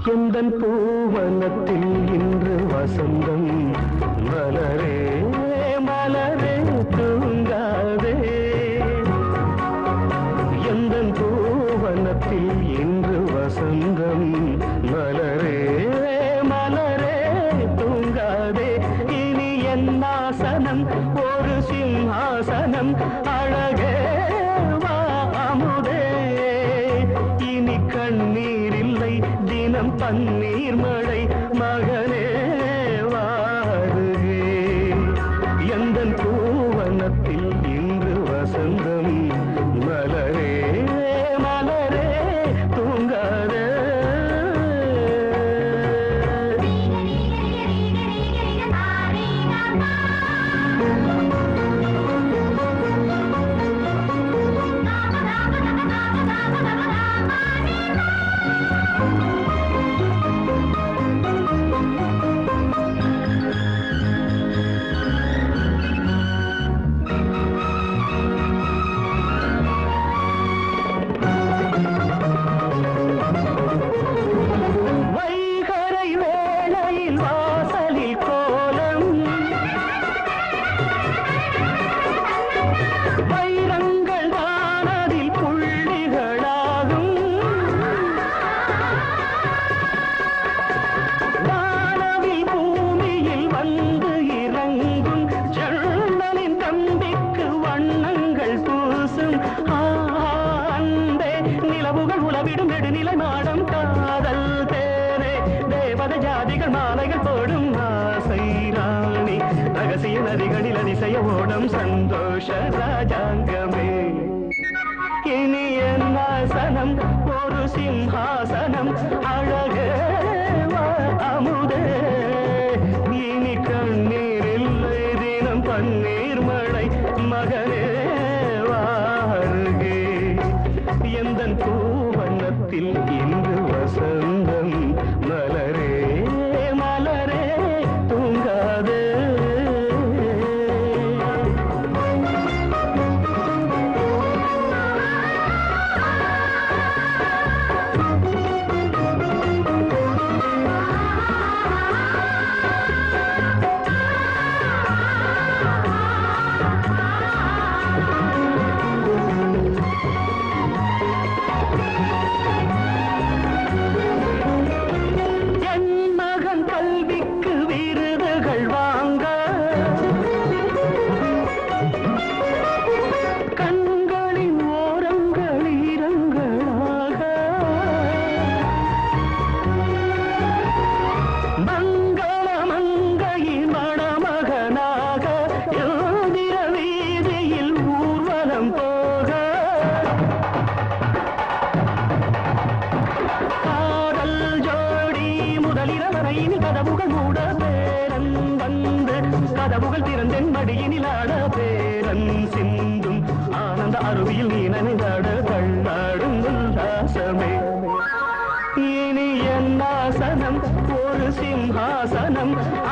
எந்தன் பூவனத்தில் இன்று வசந்தம் மலரே மலரே தூங்காதே எந்தன் பூவனத்தில் இன்று வசந்தம் மலரே மலரே தூங்காதே இனி என் ஆசனம் ஒரு சிம்ஹாசனம் அழகே வா அமுதே இனி கண்ணீர் இல்லை தினம் பன்னீர் மழை மகனே வாருகே எந்தன் பூவனத்தில் இன்று வசந்தம் மலரே மலரே தூங்காதே வைகரை வேளையில் வாசலில் கோலம் வைரங்கள் தானதில் புள்ளிகளாகும் வானவில் பூமியில் வந்து இறங்கும் ஜன்னலின் தம்பிக்கு வண்ணங்கள் பூசும் ஆ, அன்பே நிலவுகள் உலவிடும் நெடுநிலை மாடம் காதல் தேனே தேவத ஜாதிகள் மாலைகள் போடும் ஆசை ராணி ரகசிய நதிகளில் அதிசய ஓடம் சந்தோஷ ராஜாங்கமே இனி என் ஆசனம் ஒரு சிம்ஹாசனம் அழகே வா அமுதே இனி கண்ணீர் இல்லை தினம் பன்னீர் மழை மகனே வாருகே எந்தன் பூவனத்தில் இன்று வசந்தம் மலரே மலரே தூங்காதே என் மகன் கல்விக்கு விருதுகள் வாங்க கண்களின் ஓரங்கள் ஈரங்களாக மங்கள மங்கையின் மணமகனாக யோதிர வீதியில் ஊர்வலம் போக காதல் ஜோடி முதலிரவரையில் கதவுகள் மூட பேரன் வந்து கதவுகள் திறந்தென் மடியினில் ஆட பேரன் சிந்தும் ஆனந்த அருவியில் நீ நனைந்தாட கண்ணாடும் உல்லாசமே இனி என் ஆசனம் ஒரு சிம்ஹாசனம்